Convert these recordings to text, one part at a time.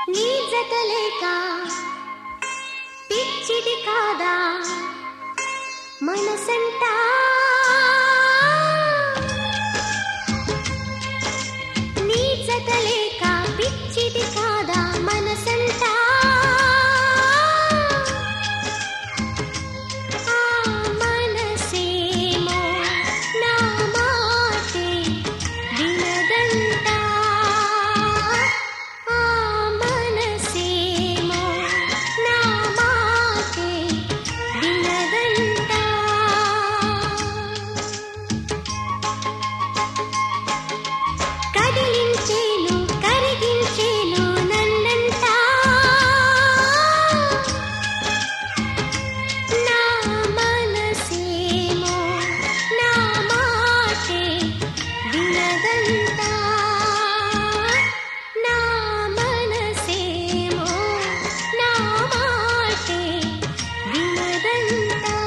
నీ జత లేక పిచ్చిది కాదా మనసంటా నీ జత లేక పిచ్చిది కాదా మనసంటా ఆ మనసేమో నా మాటే వినదంటా ఆ మనసేమో నా మాటే వినదంటా కదిలించేను కరిగించేను నన్నంటా నా మనసేమో నా మాటే వినదంతా నా మనసేమో నా మాటే వినదంతా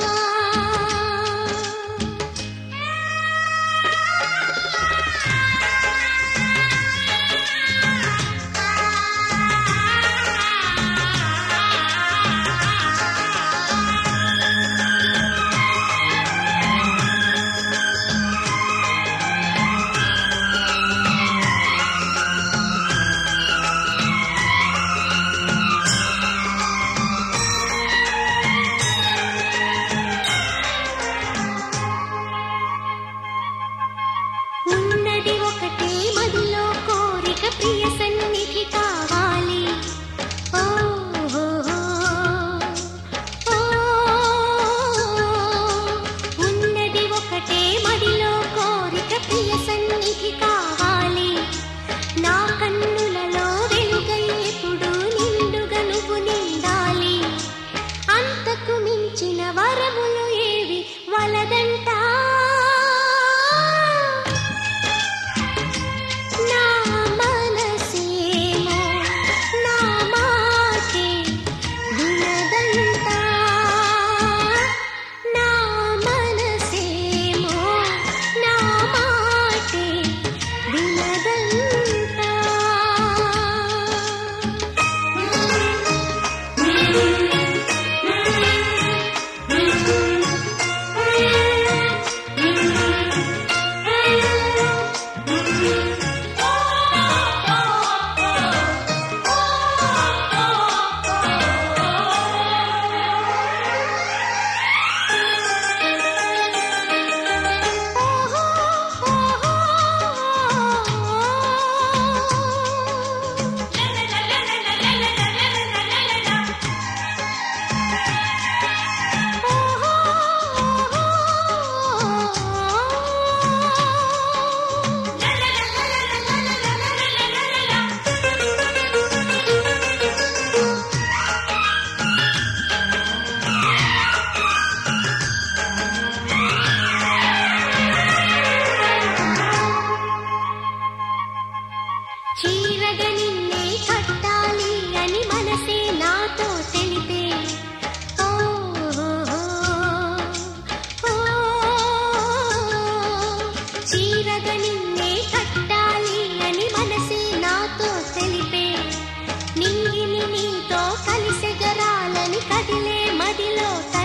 ఉన్నది ఒకటే మదిలో కోరిక ప్రియ సన్నిధి కావాలి ఓ ఓ, ఓ, ఉన్నది ఒకటే మదిలో కోరిక ప్రియ సన్నిధి కావాలి నా కన్నులలో వెలుగై ఎప్పుడు నిండుగా నువ్వు నిండాలి అంతకు మించిన వరములు ఏవి వలదంటా నా మనసేమో నా మాటే వినదంతా నా మనసేమో నా మాటే వినదంతా చీరగ నిన్నే కట్టాలి అని మనసే నాతో తెలిపే ఓ, ఓ, ఓ, చీరగ నిన్నే కట్టాలి అని మనసే నాతో తెలిపే నింగిని నీతో కలిసెగరాలని కదిలే మదిలో